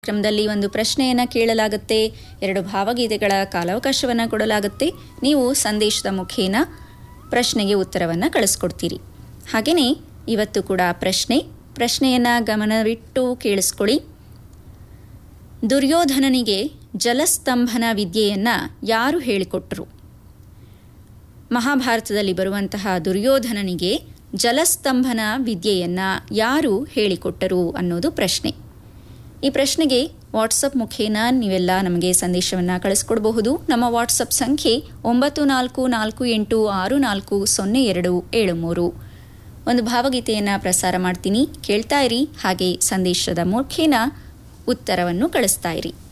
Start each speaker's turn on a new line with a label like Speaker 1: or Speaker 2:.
Speaker 1: ಕಾರ್ಯಕ್ರಮದಲ್ಲಿ ಒಂದು ಪ್ರಶ್ನೆಯನ್ನು ಕೇಳಲಾಗುತ್ತೆ ಎರಡು ಭಾವಗೀತೆಗಳ ಕಾಲಾವಕಾಶವನ್ನು ಕೊಡಲಾಗುತ್ತೆ ನೀವು ಸಂದೇಶದ ಮುಖೇನ ಪ್ರಶ್ನೆಗೆ ಉತ್ತರವನ್ನು ಕಳಿಸ್ಕೊಡ್ತೀರಿ ಹಾಗೆಯೇ ಇವತ್ತು ಕೂಡ ಪ್ರಶ್ನೆ ಪ್ರಶ್ನೆಯನ್ನು ಗಮನವಿಟ್ಟು ಕೇಳಿಸ್ಕೊಳ್ಳಿ ದುರ್ಯೋಧನನಿಗೆ ಜಲಸ್ತಂಭನ ವಿದ್ಯೆಯನ್ನು ಯಾರು ಹೇಳಿಕೊಟ್ಟರು ಮಹಾಭಾರತದಲ್ಲಿ ಬರುವಂತಹ ದುರ್ಯೋಧನನಿಗೆ ಜಲಸ್ತಂಭನ ವಿದ್ಯೆಯನ್ನು ಯಾರು ಹೇಳಿಕೊಟ್ಟರು ಅನ್ನೋದು ಪ್ರಶ್ನೆ ಈ ಪ್ರಶ್ನೆಗೆ ವಾಟ್ಸಪ್ ಮುಖೇನ ನೀವೆಲ್ಲ ನಮಗೆ ಸಂದೇಶವನ್ನು ಕಳಿಸ್ಕೊಡಬಹುದು ನಮ್ಮ ವಾಟ್ಸಪ್ ಸಂಖ್ಯೆ ಒಂಬತ್ತು ನಾಲ್ಕು ನಾಲ್ಕು ಎಂಟು ಆರು ನಾಲ್ಕು ಸೊನ್ನೆ ಎರಡು ಏಳು ಮೂರು ಒಂದು ಭಾವಗೀತೆಯನ್ನು ಪ್ರಸಾರ ಮಾಡ್ತೀನಿ ಕೇಳ್ತಾ ಇರಿ ಹಾಗೆ ಸಂದೇಶದ ಮುಖೇನ ಉತ್ತರವನ್ನು ಕಳಿಸ್ತಾ ಇರಿ